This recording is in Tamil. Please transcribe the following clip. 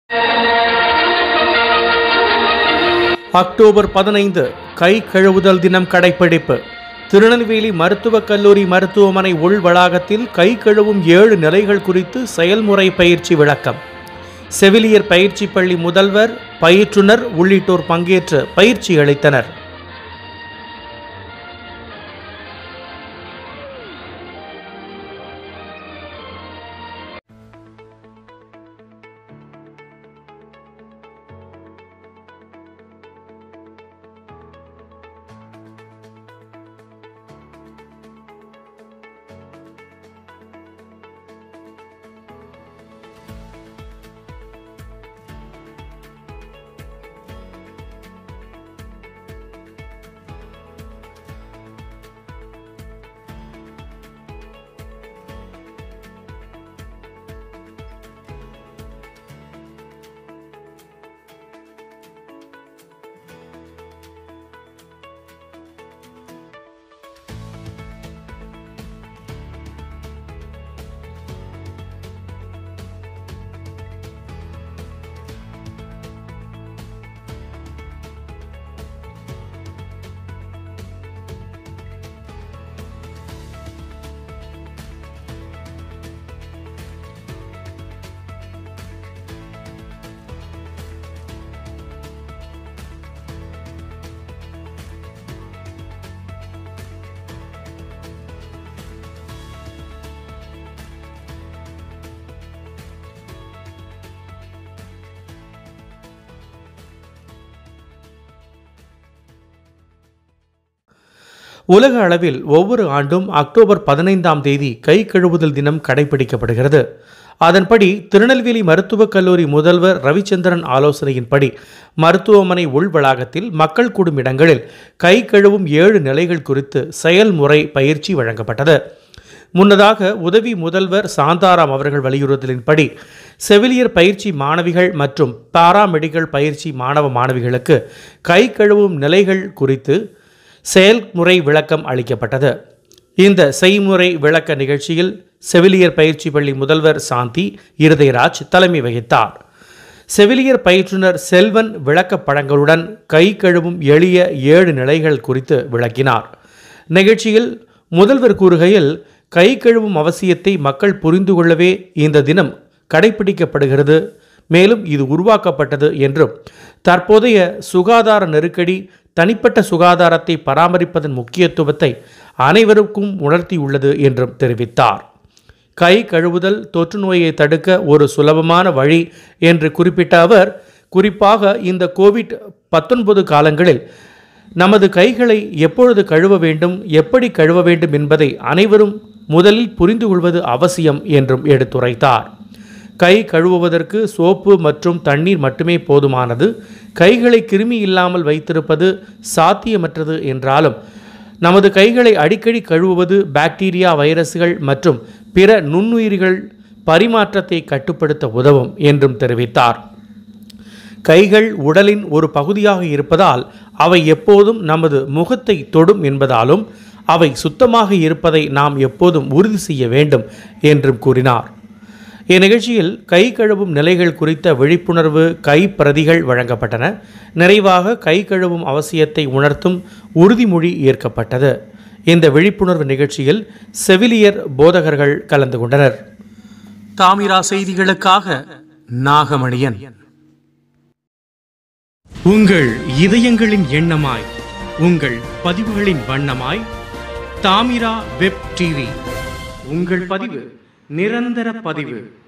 அக்டோபர் பதினைந்து கை கழுவுதல் தினம் கடைப்பிடிப்பு திருநெல்வேலி மருத்துவக் கல்லூரி மருத்துவமனை உள் வளாகத்தில் கை கழுவும் ஏழு நிலைகள் குறித்து செயல்முறை பயிற்சி விளக்கம் செவிலியர் பயிற்சி பள்ளி முதல்வர் பயிற்றுனர் உள்ளிட்டோர் பங்கேற்று பயிற்சி அளித்தனர் உலக அளவில் ஒவ்வொரு ஆண்டும் அக்டோபர் பதினைந்தாம் தேதி கை கழுவுதல் தினம் கடைபிடிக்கப்படுகிறது அதன்படி திருநெல்வேலி மருத்துவக் கல்லூரி முதல்வர் ரவிச்சந்திரன் ஆலோசனையின்படி மருத்துவமனை உள் வளாகத்தில் மக்கள் கூடும் இடங்களில் கை கழுவும் ஏழு நிலைகள் குறித்து செயல்முறை பயிற்சி வழங்கப்பட்டது முன்னதாக உதவி முதல்வர் சாந்தாராம் அவர்கள் வலியுறுத்தலின்படி செவிலியர் பயிற்சி மாணவிகள் மற்றும் பாராமெடிக்கல் பயிற்சி மாணவ மாணவிகளுக்கு கை கழுவும் நிலைகள் குறித்து செயல்முறை விளக்கம் அளிக்கப்பட்டது இந்த செய்முறை விளக்க நிகழ்ச்சியில் செவிலியர் பயிற்சி பள்ளி முதல்வர் சாந்தி இருதயராஜ் தலைமை வகித்தார் செவிலியர் பயிற்றுனர் செல்வன் விளக்கப் படங்களுடன் கை கழுவும் எளிய ஏழு நிலைகள் குறித்து விளக்கினார் நிகழ்ச்சியில் முதல்வர் கூறுகையில் கை கழுவும் அவசியத்தை மக்கள் புரிந்து கொள்ளவே இந்த தினம் கடைபிடிக்கப்படுகிறது மேலும் இது உருவாக்கப்பட்டது என்றும் தற்போதைய சுகாதார நெருக்கடி தனிப்பட்ட சுகாதாரத்தை பராமரிப்பதன் முக்கியத்துவத்தை அனைவருக்கும் உணர்த்தியுள்ளது என்றும் தெரிவித்தார் கை கழுவுதல் தொற்று நோயை தடுக்க ஒரு சுலபமான வழி என்று குறிப்பிட்ட அவர் குறிப்பாக இந்த கோவிட் பத்தொன்பது காலங்களில் நமது கைகளை எப்பொழுது கழுவ வேண்டும் எப்படி கழுவ வேண்டும் என்பதை அனைவரும் முதலில் புரிந்து கொள்வது அவசியம் என்றும் எடுத்துரைத்தார் கை கழுவுவதற்கு சோப்பு மற்றும் தண்ணீர் மட்டுமே போதுமானது கைகளை கிருமி இல்லாமல் வைத்திருப்பது சாத்தியமற்றது என்றாலும் நமது கைகளை அடிக்கடி கழுவுவது பாக்டீரியா வைரஸ்கள் மற்றும் பிற நுண்ணுயிர்கள் பரிமாற்றத்தை கட்டுப்படுத்த உதவும் என்றும் தெரிவித்தார் கைகள் உடலின் ஒரு பகுதியாக இருப்பதால் அவை எப்போதும் நமது முகத்தை தொடும் என்பதாலும் அவை சுத்தமாக இருப்பதை நாம் எப்போதும் உறுதி செய்ய வேண்டும் என்றும் கூறினார் இந்நிகழ்ச்சியில் கை கழுவும் நிலைகள் குறித்த விழிப்புணர்வு கை பிரதிகள் வழங்கப்பட்டன நிறைவாக கை கழுவும் அவசியத்தை உணர்த்தும் உறுதிமொழி ஏற்கப்பட்டது இந்த விழிப்புணர்வு நிகழ்ச்சியில் செவிலியர் போதகர்கள் கலந்து கொண்டனர் தாமிரா செய்திகளுக்காக நாகமணியன் உங்கள் இதயங்களின் எண்ணமாய் உங்கள் பதிவுகளின் வண்ணமாய் தாமிரா வெப் டிவி உங்கள் பதிவு நிரந்தர பதிவு